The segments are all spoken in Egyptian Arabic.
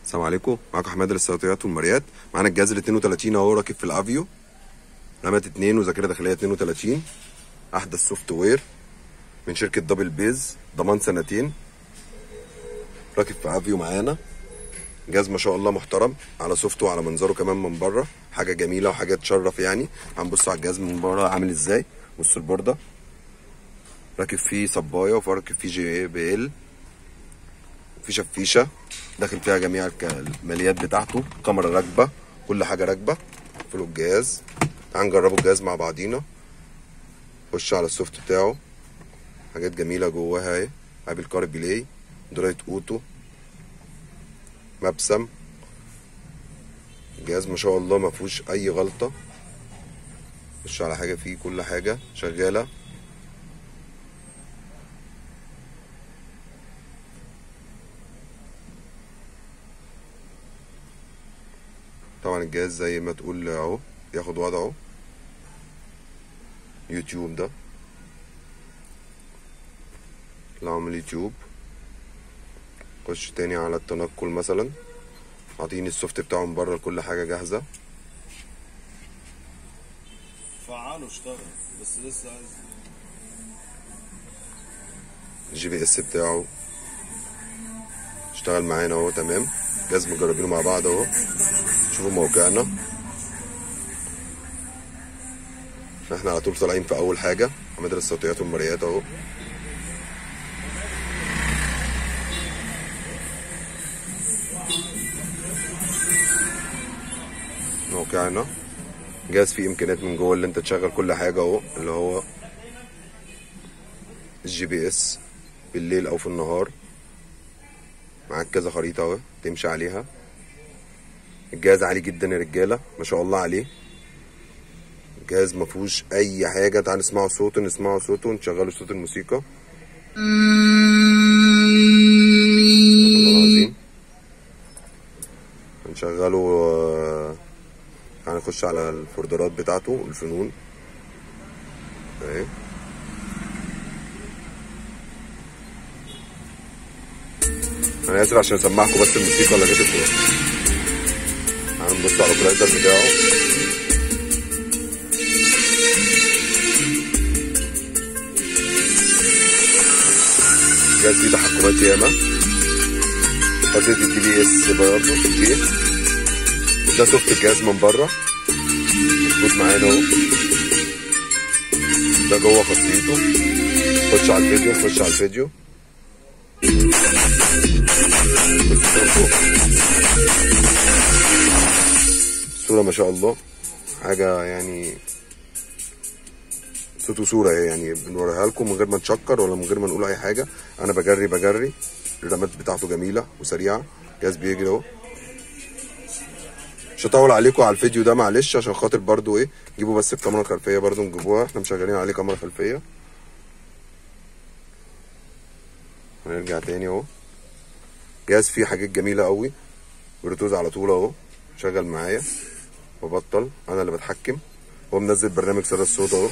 السلام عليكم معاكم حماده للصوتيات والماريات معانا الجهاز ال 32 اهو راكب في الافيو رامات 2 وذاكره داخليه 32 احدث سوفت وير من شركه دبل بيز ضمان سنتين راكب في افيو معانا جهاز ما شاء الله محترم على سوفته وعلى منظره كمان من بره حاجه جميله وحاجه تشرف يعني هنبص على الجهاز من بره عامل ازاي بص البورده راكب فيه صبايه وراكب فيه جي بي ال في شفيشه داخل فيها جميع الك- الماليات بتاعته كاميرا راكبه كل حاجه راكبه قفلوا الجهاز تعال نجربوا الجهاز مع بعضينا خش على السوفت بتاعه حاجات جميله جواها اهي ابل كار بلاي درايه اوتو مبسم الجهاز ما شاء الله ما فيهوش اي غلطه خش على حاجه فيه كل حاجه شغاله طبعا الجهاز زي ما تقول اهو ياخد وضعه يوتيوب ده لو من اليوتيوب خش تاني على التنقل مثلا عاطيني السوفت بتاعه من بره كل حاجه جاهزه فعال واشتغل بس لسه عايز الجي بي اس بتاعه اشتغل معانا اهو تمام جهاز مجربينه مع بعض اهو شوفوا موقعنا احنا على طول طالعين في اول حاجه مدرسة الصوتيات والمرئيات اهو موقعنا جهاز فيه امكانيات من جوه اللي انت تشغل كل حاجه اهو اللي هو الجي بي اس بالليل او في النهار معاك كذا خريطه اهو تمشي عليها الجهاز عالي جدا يا رجاله ما شاء الله عليه الجهاز ما فيهوش اي حاجه تعال نسمعوا صوته نسمعوا صوته ونشغلوا صوت الموسيقى والله العظيم هنشغله آه، هنخش على الفوردرات بتاعته والفنون اهي انا اسف عشان اسمعكم بس الموسيقى اللي جت الكوره هنبص على البرايزر بتاعه جهاز فيه تحكمات ياما فترة الدي بي اس برضه اوكي ده سوفت الجهاز من بره مظبوط معانا اهو ده جوه خاصيته خش على الفيديو خش على الفيديو صورة ما شاء الله حاجة يعني صوت وصورة يعني بنوريها لكم من غير ما نشكر ولا من غير ما نقول أي حاجة أنا بجري بجري الرامات بتاعته جميلة وسريعة جهاز بيجري أهو مش هطول عليكم على الفيديو ده معلش عشان خاطر برضو ايه جيبوا بس الكاميرا الخلفية برضو نجيبوها احنا مشغلين عليه كاميرا خلفية هنرجع تاني اهو جهاز فيه حاجات جميلة قوي بلوتوز على طول اهو شغل معايا وبطل انا اللي بتحكم هو منزل برنامج سر الصوت اهو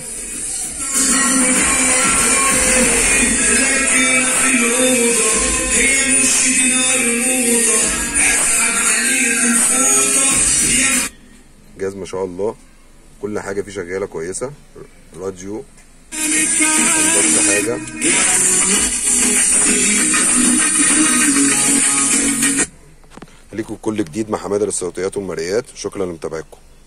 جهاز ما شاء الله كل حاجه فيه شغاله كويسه راديو بس حاجه ليكم كل جديد مع حماده للصوتيات والمرئيات شكرا لمتابعتكم